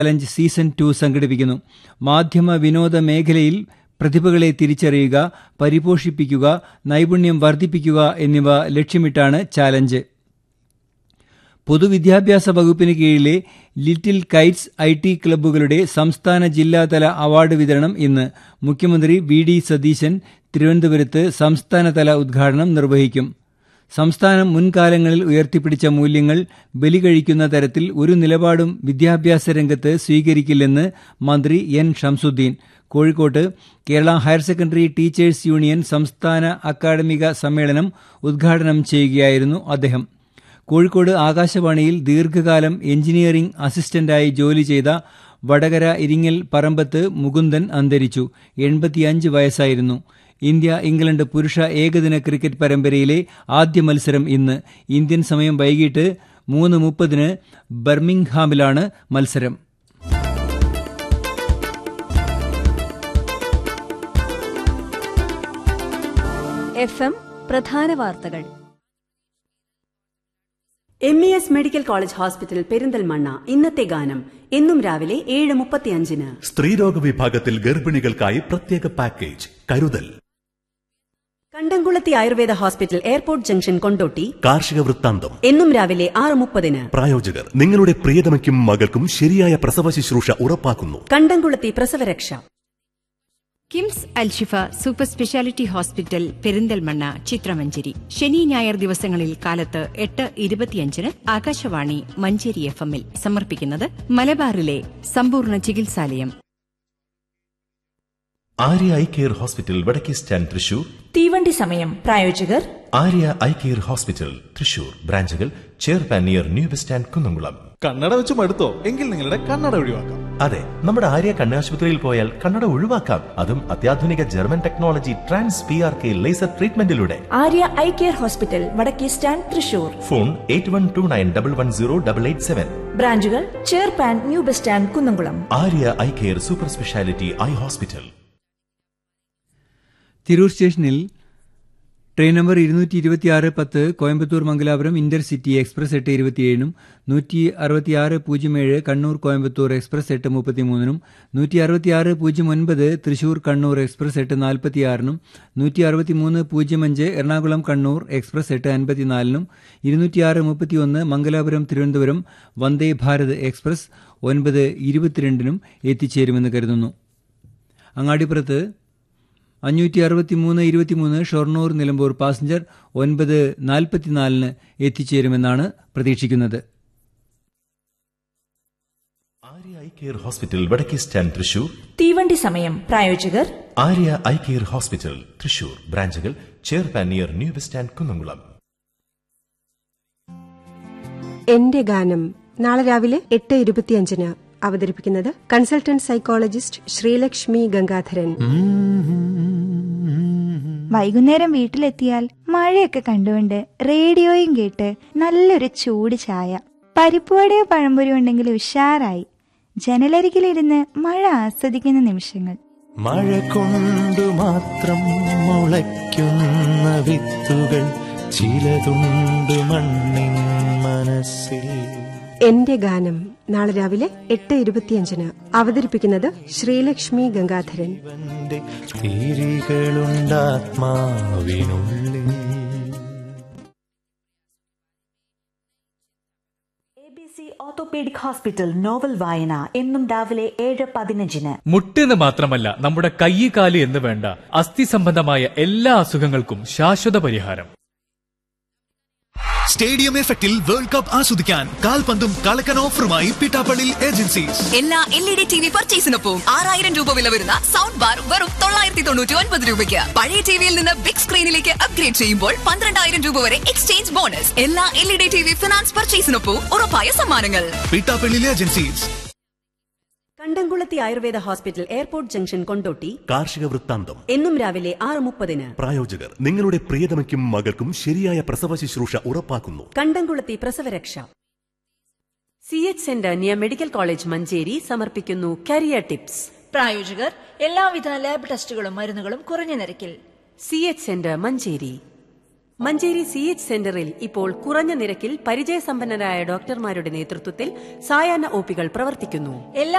challenge season two സംഘടിപ്പിക്കുന്നു മാധ്യമ വിനോദ മേഖലയിൽ പ്രതിഭകളെ തിരിച്ചറിയുക പരിപോഷിപ്പിക്കുക നൈപുണ്യം വർദ്ധിപ്പിക്കുക എന്നിവ ലക്ഷ്യമിട്ടാണ് ചാലഞ്ച് പൊതുവിദ്യാഭ്യാസ വകുപ്പിന് കീഴിലെ ലിറ്റിൽ കൈറ്റ്സ് ഐ ടി ക്ലബ്ബുകളുടെ സംസ്ഥാന ജില്ലാതല അവാർഡ് വിതരണം ഇന്ന് മുഖ്യമന്ത്രി വി ഡി സതീശൻ തിരുവനന്തപുരത്ത് സംസ്ഥാനതല ഉദ്ഘാടനം നിർവഹിക്കും സംസ്ഥാനം മുൻകാലങ്ങളിൽ ഉയർത്തിപ്പിടിച്ച മൂല്യങ്ങൾ ബലികഴിക്കുന്ന തരത്തിൽ ഒരു നിലപാടും വിദ്യാഭ്യാസ രംഗത്ത് സ്വീകരിക്കില്ലെന്ന് മന്ത്രി എൻ ഷംസുദ്ദീൻ കോഴിക്കോട്ട് Kerala higher secondary teachers union സംസ്ഥാന അക്കാദമിക സമ്മേളനം ഉദ്ഘാടനം ചെയ്യുകയായിരുന്നു അദ്ദേഹം കോഴിക്കോട് ആകാശവാണിയിൽ ദീർഘകാലം എഞ്ചിനീയറിംഗ് അസിസ്റ്റന്റായി ജോലി ചെയ്ത വടകര ഇരിങ്ങൽ പറമ്പത്ത് മുകുന്ദൻ അന്തരിച്ചു എൺപത്തിയഞ്ച് വയസ്സായിരുന്നു ഇന്ത്യ ഇംഗ്ലണ്ട് പുരുഷ ഏകദിന ക്രിക്കറ്റ് പരമ്പരയിലെ ആദ്യ മത്സരം ഇന്ന് ഇന്ത്യൻ സമയം വൈകിട്ട് മൂന്ന് മുപ്പതിന് ബർമിംഗ്ഹാമിലാണ് മത്സരം എഫ് എം പ്രധാന വാർത്തകൾ M E S medical college hospital Perinthalmanna ഇന്നത്തെ ഗാനം എന്നും രാവിലെ ഏഴ് മുപ്പത്തിയഞ്ചിന് സ്ത്രീരോഗ വിഭാഗത്തിൽ ഗർഭിണികൾക്കായി പ്രത്യേക പാക്കേജ് കരുതൽ Kandamkulathy Ayurveda hospital airport junction Kondotty കാർഷിക വൃത്താന്തം എന്നും രാവിലെ ആറ് മുപ്പതിന് പ്രായോജകർ നിങ്ങളുടെ പ്രിയതമയ്ക്കും മകൾക്കും ശരിയായ പ്രസവ ശുശ്രൂഷ ഉറപ്പാക്കുന്നു Kandamkulathy Prasavaraksha KIMS Alshifa super speciality hospital Perinthalmanna ചിത്രമഞ്ചേരി ശനി ഞായർ ദിവസങ്ങളിൽ കാലത്ത് എട്ട് ഇരുപത്തിയഞ്ചിന് ആകാശവാണി മഞ്ചേരി എഫ് എമ്മിൽ സമർപ്പിക്കുന്നത് മലബാറിലെ സമ്പൂർണ്ണ ചികിത്സാലയം ആര്യ ഐ കെയർ ഹോസ്പിറ്റൽ വടക്കേ സ്റ്റാൻഡ് തൃശൂർ തീവണ്ടി സമയം പ്രായോജകർ Arya eye care hospital Thrissur ബ്രാഞ്ചുകൾ ചെയർപാൻ near new bus stand Kunnamkulam കണ്ണട വെച്ച് മടുത്തോ എങ്കിൽ നിങ്ങളുടെ കണ്ണട ഒഴിവാക്കാം അതെ നമ്മുടെ ആര്യ കണ്ണാശുപത്രിയിൽ പോയാൽ കണ്ണട ഒഴിവാക്കാം അതും അത്യാധുനിക German technology trans P R K laser ട്രീറ്റ്മെന്റിലൂടെ ആര്യ ഐ കെയർ ഹോസ്പിറ്റൽ വടക്കേ stand Thrissur phone eight one two nine double one zero double eight seven ബ്രാഞ്ചുകൾ ചെയർപാൻ new bus stand Kunnamkulam Arya eye care super speciality eye hospital Tirur സ്റ്റേഷനിൽ train number ഇരുന്നൂറ്റി ഇരുപത്തിയാറ് പത്ത് Coimbatore Mangalapuram intercity express എട്ട് ഇരുപത്തിയേഴിനും നൂറ്റി അറുപത്തിയാറ് പൂജ്യം ഏഴ് കണ്ണൂർ കോയമ്പത്തൂർ എക്സ്പ്രസ് എട്ട് മുപ്പത്തിമൂന്നിനും നൂറ്റി അറുപത്തിയാറ് പൂജ്യം ഒൻപത് തൃശൂർ കണ്ണൂർ എക്സ്പ്രസ് എട്ട് നാൽപ്പത്തിയാറിനും നൂറ്റി അറുപത്തിമൂന്ന് പൂജ്യം അഞ്ച് എറണാകുളം കണ്ണൂർ എക്സ്പ്രസ് എട്ട് അൻപത്തിനാലിനും ഇരുന്നൂറ്റിയാറ് മുപ്പത്തിയൊന്ന് മംഗലാപുരം തിരുവനന്തപുരം വന്ദേ ഭാരത് എക്സ്പ്രസ് ഒൻപത് ഇരുപത്തിരണ്ടിനും എത്തിച്ചേരുമെന്ന് കരുതുന്നു അങ്ങാടിപ്പുറത്ത് അഞ്ഞൂറ്റി അറുപത്തിമൂന്ന് ഇരുപത്തിമൂന്ന് ഷൊർണൂർ നിലമ്പൂർ പാസഞ്ചർ ഒൻപത് നാൽപ്പത്തിനാലിന് എത്തിച്ചേരുമെന്നാണ് പ്രതീക്ഷിക്കുന്നത് ആര്യ ഐ കെയർ ഹോസ്പിറ്റൽ വടക്കേ സ്റ്റാൻഡ് തൃശൂർ തീവണ്ടി സമയം പ്രായോജകർ Arya eye care hospital Thrissur ബ്രാഞ്ചുകൾ ചെയർപാൻ near new bus stand Kunnamkulam എന്റെ ഗാനം നാളെ രാവിലെ എട്ട് ഇരുപത്തിയഞ്ചിന് അവതരിപ്പിക്കുന്നത് കൺസൾട്ടന്റ് സൈക്കോളജിസ്റ്റ് ശ്രീലക്ഷ്മി ഗംഗാധരൻ വൈകുന്നേരം വീട്ടിലെത്തിയാൽ മഴയൊക്കെ കണ്ടുകൊണ്ട് റേഡിയോയും കേട്ട് നല്ലൊരു ചൂട് ചായ പരിപ്പുവടയോ പഴംപൊരിയോ ഉണ്ടെങ്കിൽ ഉഷാറായി ജനലരികിലിരുന്ന് മഴ ആസ്വദിക്കുന്ന നിമിഷങ്ങൾ മഴ കൊണ്ടു മാത്രം മുളയ്ക്കുന്ന വിത്തുകൾ ചിലതുണ്ട് മണ്ണിൻ മനസ്സിൽ എന്റെ ഗാനം നാളെ രാവിലെ എട്ട് ഇരുപത്തിയഞ്ചിന് അവതരിപ്പിക്കുന്നത് ശ്രീലക്ഷ്മി ഗംഗാധരൻ ഇവന്റെ തിരികളുണ്ടാത്മാവിനുള്ളിൽ A B C orthopaedic hospital novel വായന എന്നും രാവിലെ ഏഴ് പതിനഞ്ചിന് മുട്ടെന്ന് മാത്രമല്ല നമ്മുടെ കൈ കാല് എന്ന് വേണ്ട അസ്ഥി സംബന്ധമായ എല്ലാ അസുഖങ്ങൾക്കും ശാശ്വത പരിഹാരം സ്റ്റേഡിയം എഫക്റ്റിൽ വേൾഡ് കപ്പ് ആസ്വദിക്കാൻ കാൽപന്തും കളക്കൻ ഓഫറുമായി പിട്ടാപ്പള്ളി ഏജൻസീസ് എല്ലാ L E D T V പർച്ചേസിനൊപ്പം ആറായിരം രൂപ വില വരുന്ന സൗണ്ട് ബാർ വെറും തൊള്ളായിരത്തി തൊണ്ണൂറ്റി ഒൻപത് രൂപയ്ക്ക് പഴയ ടിവിയിൽ നിന്ന് ബിഗ് സ്ക്രീനിലേക്ക് അപ്ഗ്രേഡ് ചെയ്യുമ്പോൾ പന്ത്രണ്ടായിരം രൂപ വരെ എക്സ്ചേഞ്ച് ബോണസ് എല്ലാ L E D T V finance പർച്ചേസിനൊപ്പം ഉറപ്പായ സമ്മാനങ്ങൾ Pittappillil agencies Kandamkulathy Ayurveda hospital airport junction Kondotty കാർഷിക വൃത്താന്തം എന്നും രാവിലെ ആറ് മുപ്പതിന് പ്രായോജകർ നിങ്ങളുടെ പ്രിയതമയ്ക്കും മകൾക്കും ശരിയായ പ്രസവ ശുശ്രൂഷ ഉറപ്പാക്കുന്നു Kandamkulathy Prasavaraksha C H centre near medical college Manjeri സമർപ്പിക്കുന്നു കരിയർ ടിപ്സ് പ്രായോജകർ എല്ലാവിധ ലാബ് ടെസ്റ്റുകളും മരുന്നുകളും കുറഞ്ഞ നിരക്കിൽ C H centre Manjeri Manjeri C H സെന്ററിൽ ഇപ്പോൾ കുറഞ്ഞ നിരക്കിൽ പരിചയസമ്പന്നരായ ഡോക്ടർമാരുടെ നേതൃത്വത്തിൽ സായാഹ്ന ഒപികൾ പ്രവർത്തിക്കുന്നു എല്ലാ